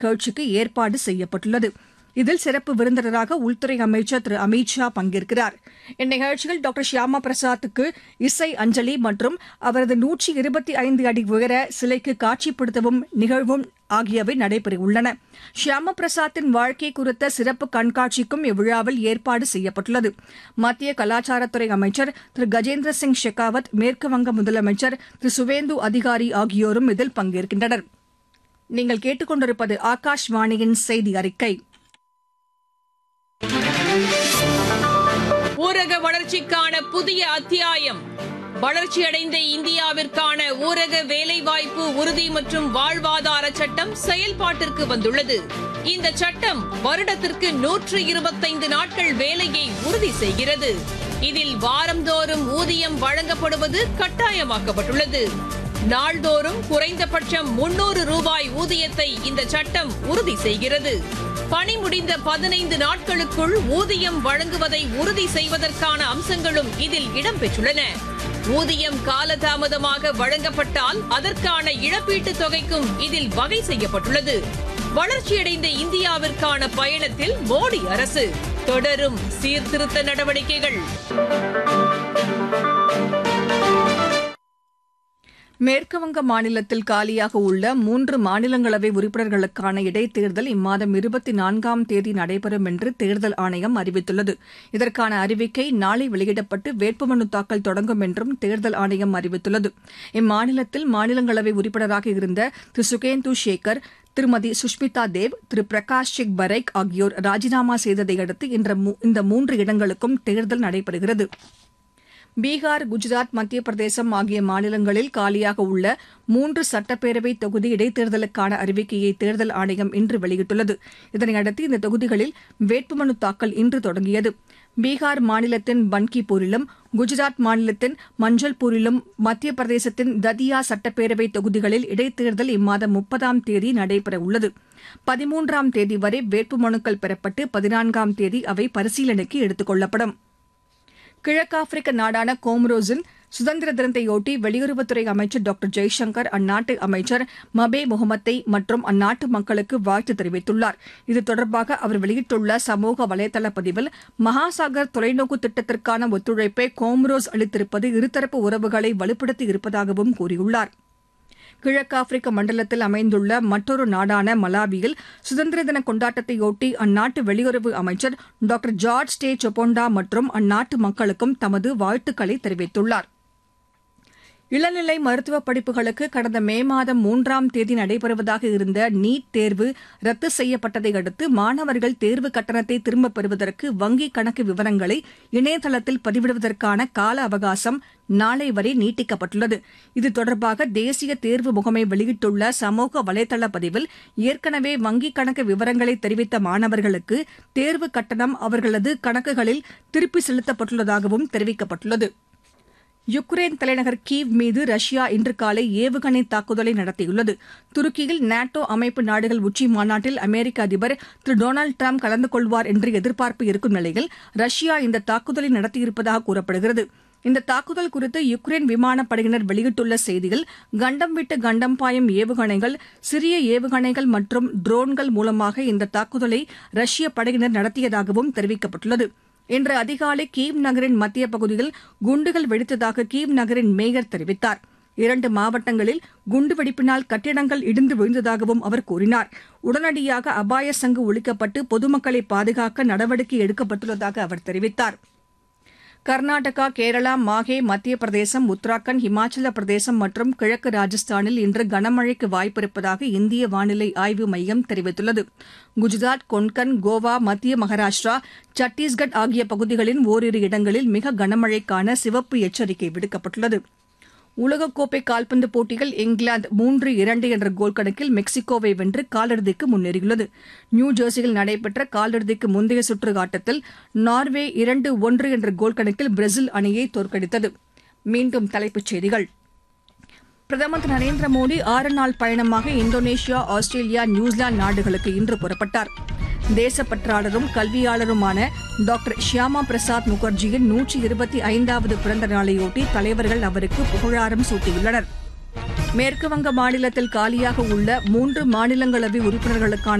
நிகழ்ச்சிக்கு ஏற்பாடு செய்யப்பட்டுள்ளது இதில் சிறப்பு விருந்தினராக உள்துறை அமைச்சர் திரு அமித் ஷா பங்கேற்கிறார் இந்நிகழ்ச்சியில் டாக்டர் ஷியாமா பிரசாத்துக்கு இசை அஞ்சலி மற்றும் அவரது நூற்றி இருபத்தி ஐந்து அடி உயர சிலைக்கு காட்சிப்படுத்தவும் நிகழ்வும் ஆகியவை நடைபெறவுள்ளன ஷியாமா பிரசாத்தின் வாழ்க்கை குறித்த சிறப்பு கண்காட்சிக்கும் இவ்விழாவில் ஏற்பாடு செய்யப்பட்டுள்ளது மத்திய கலாச்சாரத்துறை அமைச்சர் திரு கஜேந்திர சிங் ஷெகாவத் மேற்குவங்க முதலமைச்சர் திரு சுவேந்து அதிகாரி ஆகியோரும் இதில் பங்கேற்கின்றனர் நீங்கள் கேட்டுக்கொண்டிருப்பது ஆகாஷ்வாணியின் செய்தி அறிக்கை ஊரக வளர்ச்சிக்கான புதிய அத்தியாயம் வளர்ச்சியடைந்த இந்தியாவிற்கான ஊரக வேலைவாய்ப்பு உறுதி மற்றும் வாழ்வாதார சட்டம் செயல்பாட்டிற்கு வந்துள்ளது இந்த சட்டம் வருடத்திற்கு நூற்று இருபத்தைந்து நாட்கள் வேலையை உறுதி செய்கிறது இதில் வாரந்தோறும் ஊதியம் வழங்கப்படுவது கட்டாயமாக்கப்பட்டுள்ளது நாள்தோறும் குறைந்தபட்சம் முன்னூறு ரூபாய் ஊதியத்தை இந்த சட்டம் உறுதி செய்கிறது பணி முடிந்த பதினைந்து நாட்களுக்குள் ஊதியம் வழங்குவதை உறுதி செய்வதற்கான அம்சங்களும் இதில் இடம்பெற்றுள்ளன ஊதியம் காலதாமதமாக வழங்கப்பட்டால் அதற்கான இழப்பீட்டுத் தொகைக்கும் இதில் வகை செய்யப்பட்டுள்ளது வளர்ச்சியடைந்த இந்தியாவிற்கான பயணத்தில் மோடி அரசு தொடரும் சீர்திருத்த நடவடிக்கைகள் மேற்குவங்க மாநிலத்தில் காலியாக உள்ள மூன்று மாநிலங்களவை உறுப்பினர்களுக்கான இடைத்தேர்தல் இம்மாதம் இருபத்தி நான்காம் தேதி நடைபெறும் என்று தேர்தல் ஆணையம் அறிவித்துள்ளது இதற்கான அறிவிக்கை நாளை வெளியிடப்பட்டு வேட்புமனு தாக்கல் தொடங்கும் என்றும் தேர்தல் ஆணையம் அறிவித்துள்ளது இம்மாநிலத்தில் மாநிலங்களவை உறுப்பினராக இருந்த திரு சுகேந்து சேகர் திருமதி சுஷ்மிதா தேவ் திரு பிரகாஷ் சிங் பரைக் ஆகியோர் ராஜினாமா செய்ததை அடுத்து இந்த மூன்று இடங்களுக்கும் தேர்தல் நடைபெறுகிறது பீகார் குஜராத் மத்திய பிரதேசம் ஆகிய மாநிலங்களில் காலியாக உள்ள மூன்று சட்டப்பேரவை தொகுதி இடைத்தேர்தலுக்கான அறிவிக்கையை தேர்தல் ஆணையம் இன்று வெளியிட்டுள்ளது இதனையடுத்து இந்த தொகுதிகளில் வேட்புமனு தாக்கல் இன்று தொடங்கியது பீகார் மாநிலத்தின் பன்கிபூரிலும் குஜராத் மாநிலத்தின் மஞ்சள்பூரிலும் மத்திய பிரதேசத்தின் ததியா சட்டப்பேரவை தொகுதிகளில் இடைத்தேர்தல் இம்மாதம் முப்பதாம் தேதி நடைபெறவுள்ளது பதிமூன்றாம் தேதி வரை வேட்புமனுக்கள் பெறப்பட்டு பதினான்காம் தேதி அவை பரிசீலனைக்கு எடுத்துக் கொள்ளப்படும் கிழக்காப்பிரிக்க நாடான கோமரோஸின் சுதந்திர தினத்தையொட்டி வெளியுறவுத்துறை அமைச்சர் டாக்டர் ஜெய்சங்கர் அந்நாட்டு அமைச்சர் மபே முகமத்தை மற்றும் அந்நாட்டு மக்களுக்கு வாழ்த்து தெரிவித்துள்ளார் இது தொடர்பாக அவர் வெளியிட்டுள்ள சமூக வலைதள பதிவில் மகாசாகர் தொலைநோக்கு திட்டத்திற்கான ஒத்துழைப்பை கோமரோஸ் அளித்திருப்பது இருதரப்பு உறவுகளை வலுப்படுத்தி இருப்பதாகவும் கூறியுள்ளார் கிழக்காப்பிரிக்க மண்டலத்தில் அமைந்துள்ள மற்றொரு நாடான மலாவியில் சுதந்திர தின கொண்டாட்டத்தையொட்டி அந்நாட்டு வெளியுறவு அமைச்சர் டாக்டர் ஜார்ஜ் டே சொபொண்டா மற்றும் அந்நாட்டு மக்களுக்கும் தமது வாழ்த்துக்களை தெரிவித்துள்ளார் இளநிலை மருத்துவ படிப்புகளுக்கு கடந்த மே மாதம் மூன்றாம் தேதி நடைபெறுவதாக இருந்த நீட் தேர்வு ரத்து செய்யப்பட்டதை அடுத்து மாணவர்கள் தேர்வு கட்டணத்தை திரும்பப் பெறுவதற்கு வங்கிக் கணக்கு விவரங்களை இணையதளத்தில் பதிவிடுவதற்கான கால அவகாசம் நாளை வரை நீட்டிக்கப்பட்டுள்ளது இது தொடர்பாக தேசிய தேர்வு முகமை வெளியிட்டுள்ள சமூக வலைதள பதிவில் ஏற்கனவே வங்கிக் கணக்கு விவரங்களை தெரிவித்த மாணவர்களுக்கு தேர்வு கட்டணம் அவர்களது கணக்குகளில் திருப்பி செலுத்தப்பட்டுள்ளதாகவும் தெரிவிக்கப்பட்டுள்ளது யுக்ரைன் தலைநகர் கீவ் மீது ரஷ்யா இன்று காலை ஏவுகணை தாக்குதலை நடத்தியுள்ளது துருக்கியில் நாட்டோ அமைப்பு நாடுகள் உச்சி மாநாட்டில் அமெரிக்க அதிபர் திரு டொனால்டு டிரம்ப் கலந்து கொள்வார் என்று எதிர்பார்ப்பு இருக்கும் நிலையில் ரஷ்யா இந்த தாக்குதலை நடத்தியிருப்பதாக கூறப்படுகிறது இந்த தாக்குதல் குறித்து யுக்ரைன் விமானப்படையினர் வெளியிட்டுள்ள செய்தியில் கண்டம் விட்டு கண்டம் பாயும் ஏவுகணைகள் சிறிய ஏவுகணைகள் மற்றும் ட்ரோன்கள் மூலமாக இந்த தாக்குதலை ரஷ்ய படையினர் நடத்தியதாகவும் தெரிவிக்கப்பட்டுள்ளது இன்று அதிகாலை கீவ் நகரின் மத்திய பகுதியில் குண்டுகள் வெடித்ததாக கீவ் நகரின் மேயர் தெரிவித்தார் இரண்டு மாவட்டங்களில் குண்டுவெடிப்பினால் கட்டிடங்கள் இடிந்து விழுந்ததாகவும் அவர் கூறினார் உடனடியாக அபாய சங்கு ஒழிக்கப்பட்டு பொதுமக்களை பாதுகாக்க நடவடிக்கை எடுக்கப்பட்டுள்ளதாக அவர் தெரிவித்தார் கர்நாடகா கேரளா மாஹே மத்திய பிரதேசம் உத்தராகண்ட் இமாச்சல பிரதேசம் மற்றும் கிழக்கு ராஜஸ்தானில் இன்று கனமழைக்கு வாய்ப்பிருப்பதாக இந்திய வானிலை ஆய்வு மையம் தெரிவித்துள்ளது குஜராத் கொன்கன் கோவா மத்திய மகாராஷ்டிரா சத்தீஸ்கட் ஆகிய பகுதிகளின் ஓரிரு இடங்களில் மிக கனமழைக்கான சிவப்பு எச்சரிக்கை விடுக்கப்பட்டுள்ளது உலகக்கோப்பை கால்பந்து போட்டியில் இங்கிலாந்து மூன்று இரண்டு என்ற கோல் கணக்கில் மெக்சிகோவை வென்று காலிறுதிக்கு முன்னேறியுள்ளது நியூ ஜெர்சியில் நடைபெற்ற காலிறுதிக்கு முந்தைய சுற்று ஆட்டத்தில் நார்வே இரண்டு ஒன்று என்ற கோல் கணக்கில் பிரேசில் அணியை தோற்கடித்தது மீண்டும் தலைப்புச் செய்திகள் பிரதமர் திரு நரேந்திர மோடி ஆறு நாள் பயணமாக இந்தோனேஷியா ஆஸ்திரேலியா நியூசிலாந்து நாடுகளுக்கு இன்று புறப்பட்டார் தேசப்பற்றாளரும் கல்வியாளருமான டாக்டர் ஷியாமா பிரசாத் முகர்ஜியின் நூற்றி இருபத்தி ஐந்தாவது பிறந்த நாளையொட்டி தலைவர்கள் அவருக்கு புகழாரம் சூட்டியுள்ளனர் மேற்குவங்க மாநிலத்தில் காலியாக உள்ள மூன்று மாநிலங்களவை உறுப்பினர்களுக்கான